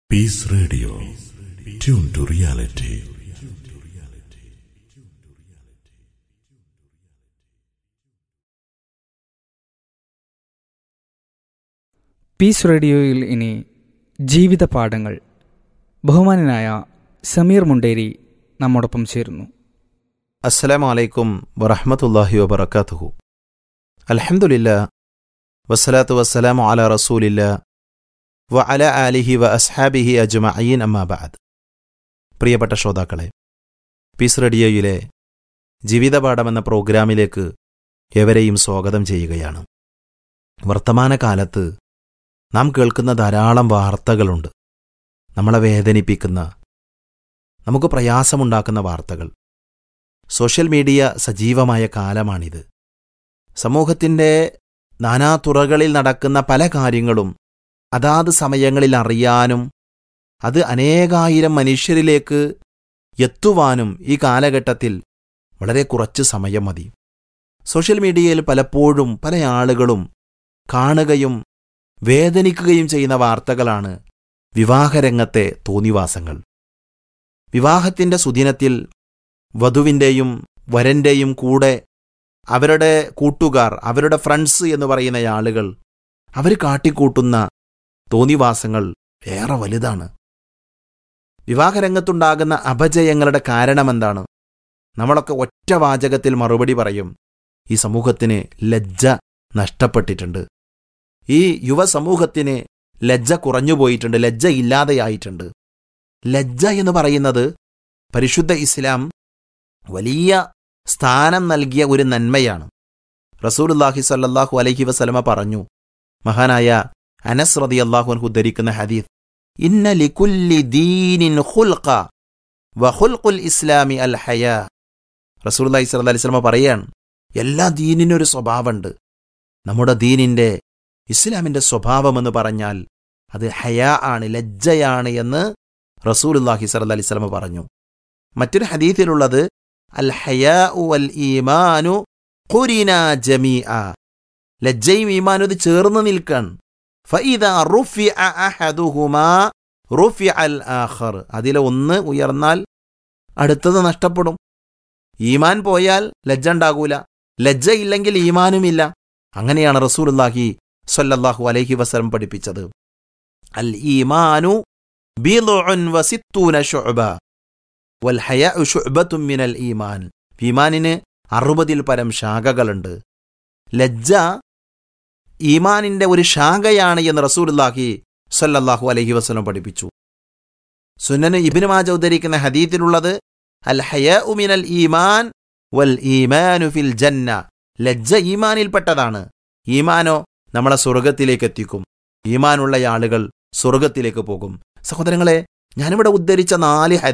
Peace Radio. Tune to reality. Peace റേഡിയോയിൽ ഇനി ജീവിത പാഠങ്ങൾ ബഹുമാനനായ സമീർ മുണ്ടേരി നമ്മോടൊപ്പം ചേരുന്നു അസ്സലാമു അലൈക്കും വറഹ്മത്തുള്ളാഹി വബറകാതുഹു അൽഹംദുലില്ലാ വസ്സലാത്തു വസ്സലാമു അലാ റസൂലില്ലാ വ അല ആലിഹി വ അസ്ഹാബിഹി അജ്മഈൻ അമ്മാ ബഅദ് പ്രിയപ്പെട്ട ശ്രോതാക്കളെ പീസ് റേഡിയോയിലെ ജീവിതപാഠം എന്ന പ്രോഗ്രാമിലേക്ക് എവരെയും സ്വാഗതം ചെയ്യുകയാണ് വർത്തമാനകാലത്ത് നാം കേൾക്കുന്ന ധാരാളം വാർത്തകളുണ്ട് നമ്മളെ വേദനിപ്പിക്കുന്ന നമുക്ക് പ്രയാസമുണ്ടാക്കുന്ന വാർത്തകൾ സോഷ്യൽ മീഡിയ സജീവമായ കാലമാണിത് സമൂഹത്തിൻ്റെ നാനാതുറകളിൽ നടക്കുന്ന പല കാര്യങ്ങളും അതാത് സമയങ്ങളിൽ അറിയാനും അത് അനേകായിരം മനുഷ്യരിലേക്ക് എത്തുവാനും ഈ കാലഘട്ടത്തിൽ വളരെ കുറച്ച് സമയം മതി സോഷ്യൽ മീഡിയയിൽ പലപ്പോഴും പല ആളുകളും കാണുകയും വേദനിക്കുകയും ചെയ്യുന്ന വാർത്തകളാണ് വിവാഹരംഗത്തെ തോന്നിവാസങ്ങൾ വിവാഹത്തിൻ്റെ സുദിനത്തിൽ വധുവിൻ്റെയും വരൻ്റെയും കൂടെ അവരുടെ കൂട്ടുകാർ അവരുടെ ഫ്രണ്ട്സ് എന്ന് പറയുന്ന ആളുകൾ അവർ കാട്ടിക്കൂട്ടുന്ന തോന്നിവാസങ്ങൾ ഏറെ വലുതാണ് വിവാഹരംഗത്തുണ്ടാകുന്ന അപജയങ്ങളുടെ കാരണമെന്താണ് നമ്മളൊക്കെ ഒറ്റ വാചകത്തിൽ മറുപടി പറയും ഈ സമൂഹത്തിന് ലജ്ജ നഷ്ടപ്പെട്ടിട്ടുണ്ട് ഈ യുവസമൂഹത്തിന് ലജ്ജ കുറഞ്ഞുപോയിട്ടുണ്ട് ലജ്ജ ഇല്ലാതെയായിട്ടുണ്ട് ലജ്ജ എന്ന് പറയുന്നത് പരിശുദ്ധ ഇസ്ലാം വലിയ സ്ഥാനം നൽകിയ ഒരു നന്മയാണ് റസൂലുല്ലാഹി സല്ലല്ലാഹു അലൈഹി വസല്ലമ പറഞ്ഞു മഹാനായ അനസ് റതി അള്ളാഹു ഉദ്ധരിക്കുന്ന ഹദീസ് ഇന്ന ലികുല്ലി ദീനിൻ ഖുൽഖ വ ഖുൽഖുൽ ഇസ്ലാമി അൽ ഹയാ റസൂലുള്ളാഹി സ്വല്ലല്ലാഹി അലൈഹി വസല്ലമ പറയാണ് എല്ലാ ദീനിനും ഒരു സ്വഭാവമുണ്ട് നമ്മുടെ ദീനിന്റെ ഇസ്ലാമിന്റെ സ്വഭാവമെന്ന് പറഞ്ഞാൽ അത് ഹയാ ആണ് ലജ്ജയാണ് എന്ന് റസൂലുല്ലാഹി സ്വല്ലല്ലാഹി അലൈഹി വസല്ലമ പറഞ്ഞു മറ്റൊരു ഹദീസിലുള്ളത് അൽ ഹയാ വൽ ഈമാനു ഖുരിന ജമീഅ ലജ്ജയും ഈമാനും ഇത് ചേർന്ന് നിൽക്കാൻ ഫഇദ റുഫിഅ അഹദുഹുമാ റുഫിഅ അൽ ആഖർ അതിലെ ഒന്ന് ഉയർന്നാൽ അടുത്തത് നഷ്ടപ്പെടും ഈമാൻ പോയാൽ ലജ്ജ ഉണ്ടാകൂല ലജ്ജ ഇല്ലെങ്കിൽ ഈമാനുമില്ല അങ്ങനെയാണ് റസൂലുള്ളാഹി സ്വല്ലല്ലാഹു അലൈഹി വസല്ലം പഠിപ്പിച്ചത് അൽ ഈമാനു ബിളുഉൻ വസിത്തൂന ശുഅബ വൽ ഹയാഉ ശുഅബത്തും മിനൽ ഈമാൻ ഈമാനിന് അറുപതിൽ പരം ശാഖകളുണ്ട് ലജ്ജ ഈമാനിന്റെ ഒരു ശാഖയാണ് എന്ന് റസൂലുള്ളാഹി സ്വല്ലല്ലാഹു അലൈഹി വസല്ലം പഠിപ്പിച്ചു സുന്നന് ഇബ്നു മാജ ഉദ്ധരിക്കുന്ന ഹദീത്തിലുള്ളത് അൽ ഹയാഉ മിനൽ ഈമാൻ വൽ ഈമാനു ഫിൽ ജന്ന ലജ്ജ ഈമാനിൽപ്പെട്ടതാണ് ഈമാനോ നമ്മളെ സ്വർഗത്തിലേക്ക് എത്തിക്കും ഈമാനുള്ള ആളുകൾ സ്വർഗത്തിലേക്ക് പോകും സഹോദരങ്ങളെ ഞാനിവിടെ ഉദ്ധരിച്ച നാല്